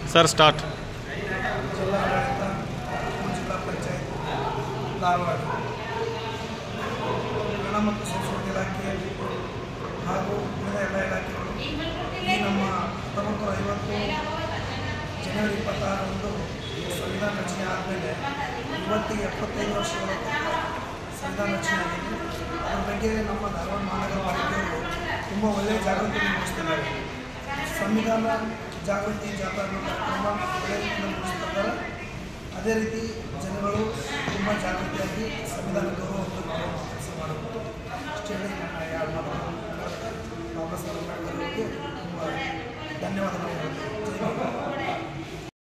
Sir start ಜಿಲ್ಲಾಡಳಿತ ಜಿಲ್ಲಾ ಪಂಚಾಯತ್ ಧಾರವಾಡ ಕನ್ನಡ ಮತ್ತು ಸಂಸ್ಕೃತಿ ಇಲಾಖೆ ಹಾಗೂ ಉಳಿದ ಎಲ್ಲ ಇಲಾಖೆಗಳು ಈ ನಮ್ಮ ಹತ್ತೊಂಬತ್ತು ನೂರ ಐವತ್ತು ಜನವರಿ ಇಪ್ಪತ್ತಾರರಂದು ಸಂವಿಧಾನ ರಚನೆ ಆದಮೇಲೆ ಇವತ್ತಿಗೆ ಎಪ್ಪತ್ತೈದು ವರ್ಷಗಳ ಕಾಲ ಸಂವಿಧಾನ ರಚನೆ ಆಗಿದೆ ಅದರ ಬಗ್ಗೆ ನಮ್ಮ ಧಾರವಾಡ ಮಹಾನಗರ ಪಾಲಿಕೆಯವರು ತುಂಬ ಒಳ್ಳೆಯ ಜಾಗೃತಿ ಮೂಡಿಸ್ತಿದ್ದಾರೆ ಸಂವಿಧಾನ ಜಾಗೃತಿ ಜಾಥಾ ಅನ್ನೋ ಕಾರ್ಯಕ್ರಮ ಒಳ್ಳೆಯ ರೀತಿಯಿಂದ ಮೂಡಿಸ್ತಿದ್ದಾರೆ ಅದೇ ರೀತಿ ಜನಗಳು ತುಂಬ ಜಾಗೃತಿಯಾಗಿ ಸಂವಿಧಾನ ಗೌರವವನ್ನು ಮಾಡುವ ಕೆಲಸ ಮಾಡಬೇಕು ಅಷ್ಟೇ ಹೇಳಿ ನನ್ನ ಎರಡು ಮಾತುಗಳನ್ನು ಬಾಬಾ ಸಾಹೇಬ್ ಅಂಬೇಡ್ಕರ್ ಅವರಿಗೆ ತುಂಬ ಧನ್ಯವಾದಗಳು ಹೇಳ್ತೀನಿ. ಜೈ ಹಿಂದ್.